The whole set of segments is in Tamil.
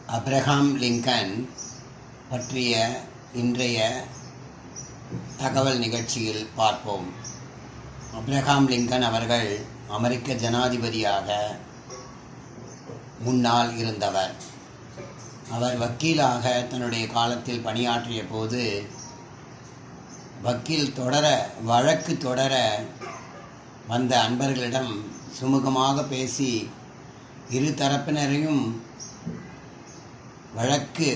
அப்ரஹாம் லிங்கன் பற்றிய இன்றைய தகவல் நிகழ்ச்சியில் பார்ப்போம் அப்ரஹாம் லிங்கன் அவர்கள் அமெரிக்க ஜனாதிபதியாக முன்னால் இருந்தவர் அவர் வக்கீலாக தன்னுடைய காலத்தில் பணியாற்றிய போது வக்கீல் தொடர வழக்கு தொடர வந்த அன்பர்களிடம் சுமூகமாக பேசி இரு தரப்பினரையும் வழக்கு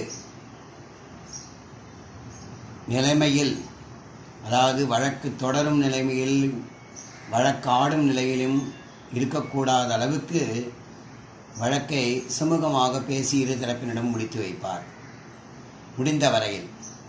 நிலைமையில் அதாவது வழக்கு தொடரும் நிலைமையில் வழக்காடும் நிலையிலும் இருக்கக்கூடாத அளவுக்கு வழக்கை சுமூகமாக பேசி இரு தரப்பினரிடம் முடித்து வைப்பார் முடிந்த வரையில்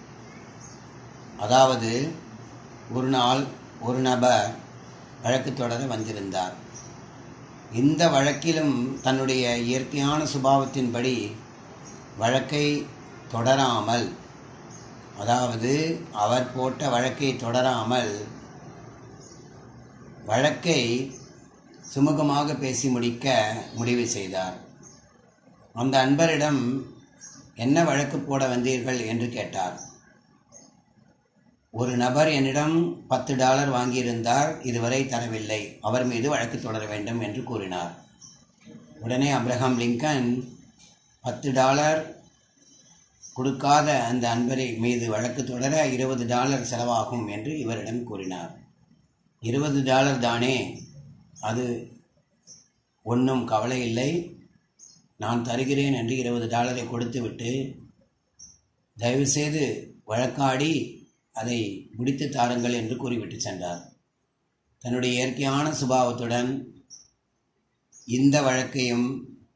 அதாவது ஒரு நாள் ஒரு நபர் வழக்கு தொடர வந்திருந்தார் இந்த வழக்கிலும் தன்னுடைய இயற்கையான சுபாவத்தின்படி வழக்கை தொடராமல் அதாவது அவர் போட்ட வழக்கை தொடராமல் வழக்கை சுமூகமாக பேசி முடிக்க முடிவு செய்தார் அந்த அன்பரிடம் என்ன வழக்கு போட வந்தீர்கள் என்று கேட்டார் ஒரு நபர் என்னிடம் பத்து டாலர் வாங்கியிருந்தார் இதுவரை தரவில்லை அவர் மீது வழக்கு தொடர வேண்டும் என்று கூறினார் உடனே அப்ரஹாம் லிங்கன் பத்து டாலர் கொடுக்காத அந்த அன்பரை மீது வழக்கு தொடர இருபது டாலர் செலவாகும் என்று இவரிடம் கூறினார் இருபது டாலர் தானே அது ஒன்றும் கவலை இல்லை நான் தருகிறேன் என்று இருபது டாலரை கொடுத்துவிட்டு தயவுசெய்து வழக்காடி அதை முடித்து தாருங்கள் என்று கூறிவிட்டு சென்றார் தன்னுடைய இயற்கையான சுபாவத்துடன் இந்த வழக்கையும்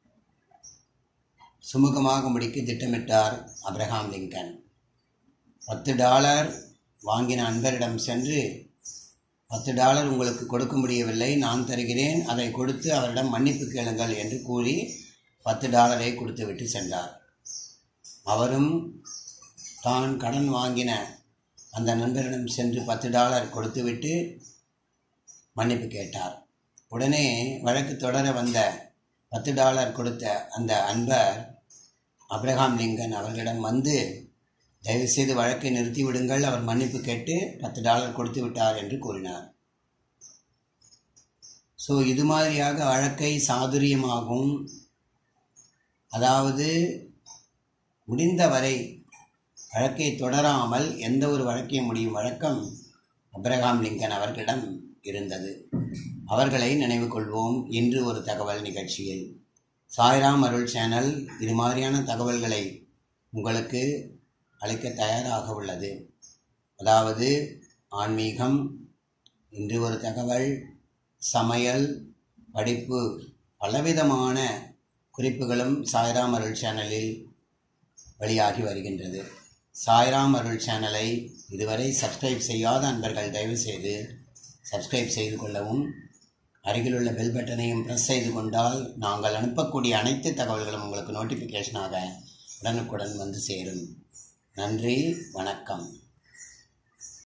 சுமூகமாக முடிக்க திட்டமிட்டார் அப்ரஹாம் லிங்கன் பத்து டாலர் வாங்கின அன்பரிடம் சென்று பத்து டாலர் உங்களுக்கு கொடுக்க முடியவில்லை நான் தருகிறேன் அதை கொடுத்து அவரிடம் மன்னிப்பு கேளுங்கள் என்று கூறி பத்து டாலரை கொடுத்து விட்டு சென்றார் அவரும் தான் கடன் வாங்கின அந்த நண்பரிடம் சென்று பத்து டாலர் கொடுத்துவிட்டு மன்னிப்பு கேட்டார் உடனே வழக்கு தொடர வந்த பத்து டாலர் கொடுத்த அந்த அன்பர் அப்ரஹாம் லிங்கன் அவர்களிடம் வந்து தயவுசெய்து வழக்கை நிறுத்தி விடுங்கள் அவர் மன்னிப்பு கேட்டு பத்து டாலர் கொடுத்து விட்டார் என்று கூறினார் ஸோ இது மாதிரியாக வழக்கை சாதுரியமாகவும் அதாவது முடிந்தவரை வழக்கை தொடராமல் எந்த ஒரு வழக்கையும் முடியும் வழக்கம் அப்ரஹாம் லிங்கன் அவர்களிடம் இருந்தது அவர்களை நினைவு கொள்வோம் இன்று ஒரு தகவல் நிகழ்ச்சியில் சாய்ராம் அருள் சேனல் இது மாதிரியான தகவல்களை உங்களுக்கு அளிக்க தயாராக உள்ளது அதாவது ஆன்மீகம் இன்று ஒரு தகவல் சமையல் படிப்பு பலவிதமான குறிப்புகளும் சாய்ராம் அருள் சேனலில் வெளியாகி வருகின்றது சாய்ராம் அருள் சேனலை இதுவரை சப்ஸ்கிரைப் செய்யாத அன்பர்கள் தயவு செய்து சப்ஸ்கிரைப் செய்து கொள்ளவும் அருகிலுள்ள பெல் பட்டனையும் ப்ரெஸ் செய்து கொண்டால் நாங்கள் அனுப்பக்கூடிய அனைத்து தகவல்களும் உங்களுக்கு நோட்டிஃபிகேஷனாக உடனுக்குடன் வந்து சேரும் நன்றி வணக்கம்